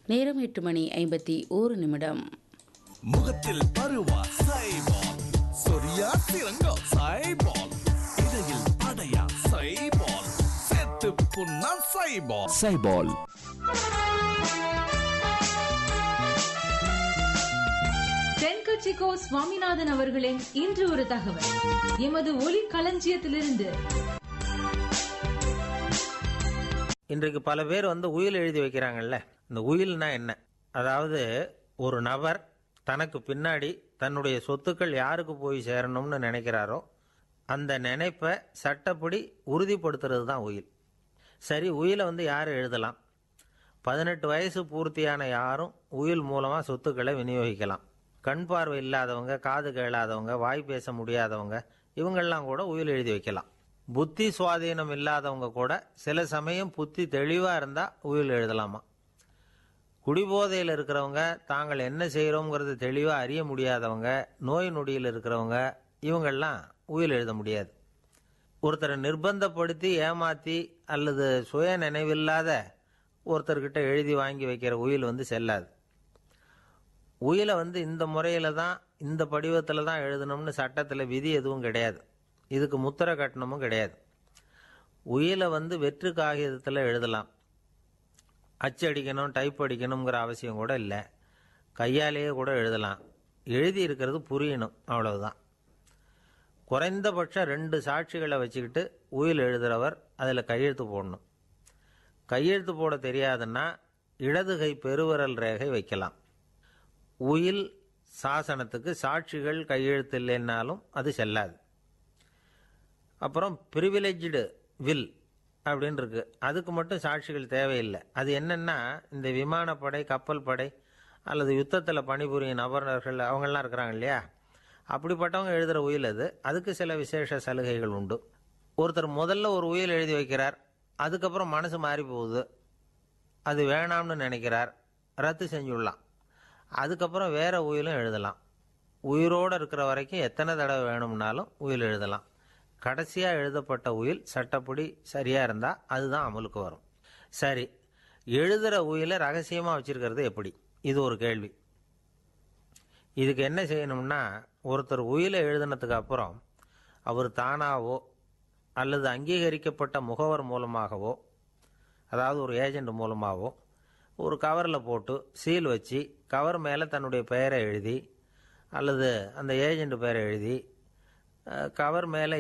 நேரம் எட்டு மணி ஐம்பத்தி ஓரு நிமிடம் முகத்தில் பருவா சைபால் சொரியா சிறங்கோ சைபால் இடையில் அடையா சைபால் செத்து புண்ணா சைபால் சைபால் தென்கட்சிக்கோ சுவாமிநாதன் அவர்களின் இன்று ஒரு தகவல் எமது ஒலி களஞ்சியத்திலிருந்து இன்றைக்கு பல பேர் வந்து உயில் எழுதி வைக்கிறாங்கல்ல இந்த உயில்னா என்ன அதாவது ஒரு நபர் தனக்கு பின்னாடி தன்னுடைய சொத்துக்கள் யாருக்கு போய் சேரணும்னு நினைக்கிறாரோ அந்த நினைப்பை சட்டப்படி உறுதிப்படுத்துறது தான் உயில் சரி உயிலை வந்து யார் எழுதலாம் பதினெட்டு வயசு பூர்த்தியான யாரும் உயில் மூலமாக சொத்துக்களை விநியோகிக்கலாம் கண் பார்வை இல்லாதவங்க காது கேளாதவங்க வாய் பேச முடியாதவங்க இவங்கெல்லாம் கூட உயில் எழுதி வைக்கலாம் புத்தி சுவாதீனம் இல்லாதவங்க கூட சில சமயம் புத்தி தெளிவாக இருந்தால் உயில் எழுதலாமா குடிபோதையில் இருக்கிறவங்க தாங்கள் என்ன செய்கிறோங்கிறது தெளிவாக அறிய முடியாதவங்க நோய் நொடியில் இருக்கிறவங்க இவங்கெல்லாம் உயில் எழுத முடியாது ஒருத்தரை நிர்பந்தப்படுத்தி ஏமாத்தி அல்லது சுய நினைவில்லாத ஒருத்தர்கிட்ட எழுதி வாங்கி வைக்கிற உயில் வந்து செல்லாது உயிலை வந்து இந்த முறையில் தான் இந்த படிவத்தில் தான் எழுதணும்னு சட்டத்தில் விதி எதுவும் கிடையாது இதுக்கு முத்திரை கட்டணமும் கிடையாது உயிலை வந்து வெற்று காகிதத்தில் எழுதலாம் அச்சடிக்கணும் டைப் அடிக்கணுங்கிற அவசியம் கூட இல்லை கையாலேயே கூட எழுதலாம் எழுதி இருக்கிறது புரியணும் அவ்வளவுதான் குறைந்தபட்சம் ரெண்டு சாட்சிகளை வச்சுக்கிட்டு உயில் எழுதுகிறவர் அதில் கையெழுத்து போடணும் கையெழுத்து போட தெரியாதுன்னா இடது கை பெருவிரல் ரேகை வைக்கலாம் உயில் சாசனத்துக்கு சாட்சிகள் கையெழுத்து இல்லைன்னாலும் அது செல்லாது அப்புறம் ப்ரிவிலேஜ்டு வில் அப்படின்னு இருக்கு அதுக்கு மட்டும் சாட்சிகள் தேவையில்லை அது என்னன்னா இந்த விமானப்படை கப்பல் படை அல்லது யுத்தத்தில் பணிபுரியும் நபர்கள் அவங்கெல்லாம் இருக்கிறாங்க இல்லையா அப்படிப்பட்டவங்க எழுதுகிற உயில் அது அதுக்கு சில விசேஷ சலுகைகள் உண்டு ஒருத்தர் முதல்ல ஒரு உயில் எழுதி வைக்கிறார் அதுக்கப்புறம் மனசு மாறி போகுது அது வேணாம்னு நினைக்கிறார் ரத்து செஞ்சுடலாம் அதுக்கப்புறம் வேற உயிலும் எழுதலாம் உயிரோடு இருக்கிற வரைக்கும் எத்தனை தடவை வேணும்னாலும் உயில் எழுதலாம் கடைசியாக எழுதப்பட்ட உயில் சட்டப்படி சரியாக இருந்தால் அதுதான் அமலுக்கு வரும் சரி எழுதுகிற உயிலை ரகசியமாக வச்சிருக்கிறது எப்படி இது ஒரு கேள்வி இதுக்கு என்ன செய்யணும்னா ஒருத்தர் உயிலை எழுதினதுக்கு அப்புறம் அவர் தானாவோ அல்லது அங்கீகரிக்கப்பட்ட முகவர் மூலமாகவோ அதாவது ஒரு ஏஜெண்ட் மூலமாகவோ ஒரு கவரில் போட்டு சீல் வச்சு கவர் மேலே தன்னுடைய பெயரை எழுதி அல்லது அந்த ஏஜெண்ட் பெயரை எழுதி அஹ், கவர் மேலே